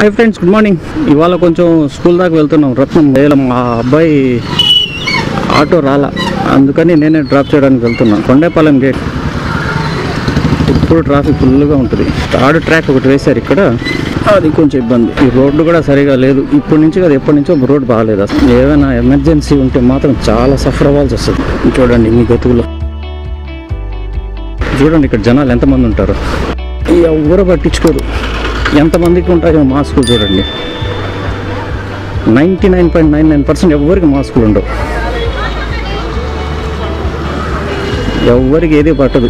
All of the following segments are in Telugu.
హాయ్ ఫ్రెండ్స్ గుడ్ మార్నింగ్ ఇవాళ కొంచెం స్కూల్ దాకా వెళ్తున్నాం రత్నం వేల మా అబ్బాయి ఆటో రాలా అందుకని నేనే డ్రాప్ చేయడానికి వెళ్తున్నాను కొండేపాలెం గేట్ ఇప్పుడు ట్రాఫిక్ ఫుల్గా ఉంటుంది థర్డ్ ట్రాక్ ఒకటి వేశారు ఇక్కడ అది కొంచెం ఇబ్బంది ఈ రోడ్డు కూడా సరిగా లేదు ఇప్పటి నుంచి కదా ఎప్పటి నుంచో రోడ్డు బాగాలేదు అసలు ఏదైనా ఎమర్జెన్సీ ఉంటే మాత్రం చాలా సఫర్ అవ్వాల్సి వస్తుంది చూడండి మీ గతుకులో చూడండి ఇక్కడ జనాలు ఎంతమంది ఉంటారు ఎవరు పట్టించుకోరు ఎంతమందికి ఉంటాయో మాస్కులు చూడండి ninety nine point nine nine percent ఎవరికి మాస్కులు ఉండవు ఎవరికి ఏది పట్టదు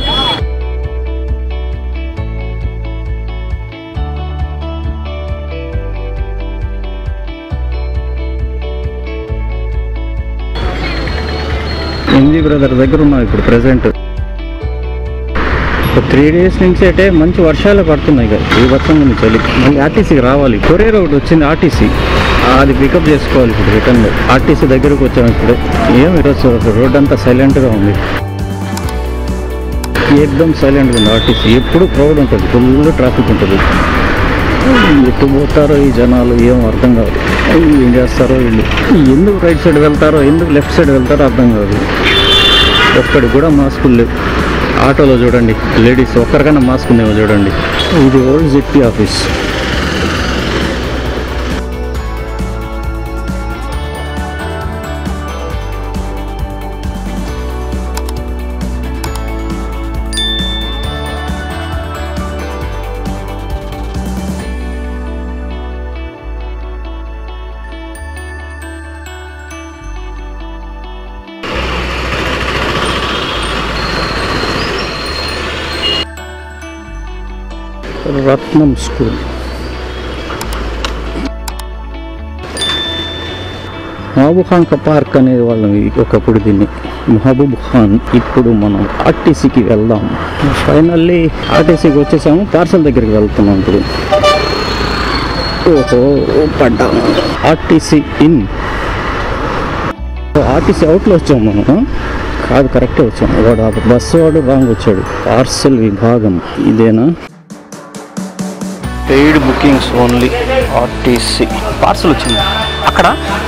ఎంజీ బ్రదర్ దగ్గర ఉన్నాం ఇప్పుడు ప్రజెంట్ ఒక త్రీ డేస్ నుంచి అయితే మంచి వర్షాలు పడుతున్నాయి కదా ఈ వర్షం ఉంది చలి మళ్ళీ ఆర్టీసీకి రావాలి కొరియర్ ఒకటి వచ్చింది ఆర్టీసీ అది పికప్ చేసుకోవాలి ఇప్పుడు రిటర్న్లో ఆర్టీసీ దగ్గరకు వచ్చాము ఇప్పుడు ఏం ఈరోజు రోడ్ అంతా సైలెంట్గా ఉంది ఏకదమ్ సైలెంట్గా ఉంది ఆర్టీసీ ఎప్పుడు క్రౌడ్ ఉంటుంది ఫుల్ ట్రాఫిక్ ఉంటుంది ఎటు పోతారో ఈ జనాలు ఏం అర్థం కాదు ఏం చేస్తారో వీళ్ళు ఎందుకు రైట్ సైడ్ వెళ్తారో ఎందుకు లెఫ్ట్ సైడ్ వెళ్తారో అర్థం కాదు ఒక్కడికి కూడా మాస్కులు లేవు ఆటోలో చూడండి లేడీస్ ఒక్కరికైనా మాస్క్ ఉందేమో చూడండి ఇది old city office Ratnam school Mahboob Khan కా పార్క్ అనేది వాళ్ళని ఒకప్పుడు దీన్ని మహబూబ్ ఖాన్ ఇప్పుడు మనం ఆర్టీసీకి వెళ్దాం ఫైనల్లీ ఆర్టీసీకి వచ్చేసాము పార్సల్ దగ్గరికి వెళ్తున్నాం ఇప్పుడు ఓహో పడ్డాము ఆర్టీసీ ఇన్ ఆర్టీసీ అవుట్లో వచ్చాము మనం కాదు కరెక్టే వచ్చాము వాడు ఆ బస్సు వాడు రాంగ్ వచ్చాడు పార్సల్ విభాగం ఇదేనా paid bookings only RTC parcel వచ్చింది అక్కడ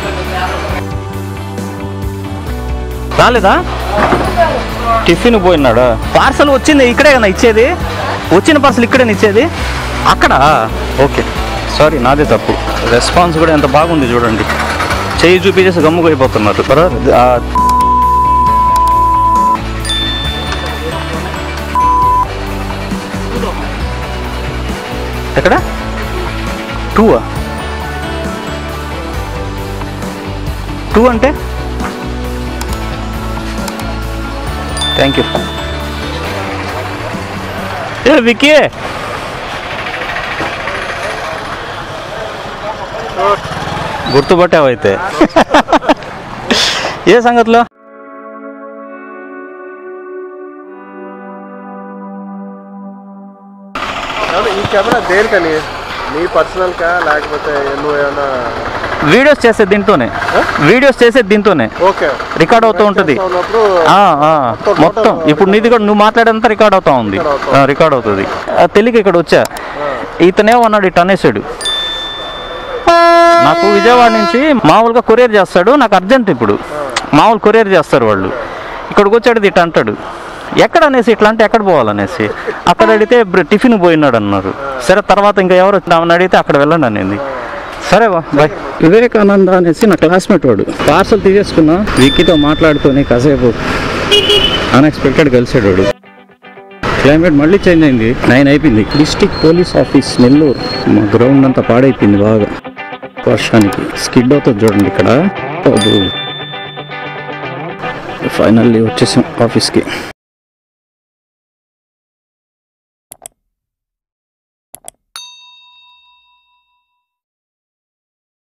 రాలేదా టిఫిన్ పోయినాడా పార్సల్ వచ్చింది ఇక్కడే కదా ఇచ్చేది వచ్చిన పార్సల్ ఇక్కడే ఇచ్చేది అక్కడ ఓకే సారీ నాదే తప్పు రెస్పాన్స్ కూడా ఎంత బాగుంది చూడండి చెయ్యి చూపించేసి గమ్ముకు అయిపోతున్నారు బరాబర్. ఆ ఎక్కడ టూ టూ అంటే థ్యాంక్ యూ ఏ విక్కీ గుర్తుపట్టావు అయితే ఏ సంగతిలో అవును, ఈ కెమెరా దేనికని నీ పర్సనల్ కా లేకపోతే నువ్వు ఏమైనా వీడియోస్ చేసేది దీంతోనే వీడియోస్ చేసేది దీంతోనే ఓకే రికార్డ్ అవుతూ ఉంటుంది ఉన్నప్పుడు ఆ, ఆ, మొత్తం ఇప్పుడు నీది కూడా నువ్వు మాట్లాడేంత రికార్డ్ అవుతా ఉంది రికార్డ్ అవుతా ఆ, రికార్డ్ అవుతుంది ఆ, తెలియక ఇక్కడ వచ్చా ఇతనే అన్నాడు ఇటు అనేసాడు నాకు విజయవాడ నుంచి మామూలుగా కొరియర్ చేస్తాడు నాకు అర్జెంట్ ఇప్పుడు మామూలు కొరియర్ చేస్తారు వాళ్ళు ఇక్కడికి వచ్చాడు ఇటు అంటాడు ఎక్కడ అనేసి ఇట్లా అంటే ఎక్కడ పోవాలనేసి అక్కడ అడిగితే బ్ర- టిఫిన్ పోయినాడు అన్నారు సరే తర్వాత ఇంకా ఎవరు వచ్చినామని అడిగితే అక్కడ వెళ్ళండి అనేది సరే బా బాయ్ వివేకానంద అనేసి నా క్లాస్మేట్ వాడు పార్సల్ తీసేసుకున్నా విక్కీతో మాట్లాడుకొని కాసేపు అన్ఎక్స్పెక్టెడ్ కలిసాడు వాడు క్లైమేట్ మళ్ళీ చేంజ్ అయింది నైన్ అయిపోయింది డిస్టిక్ పోలీస్ ఆఫీస్ నెల్లూరు మా గ్రౌండ్ అంతా పాడైపోయింది బాగా వర్షానికి స్కిడ్ అవుతుంది చూడండి ఇక్కడ ఫైనల్లీ వచ్చేసాం ఆఫీస్కి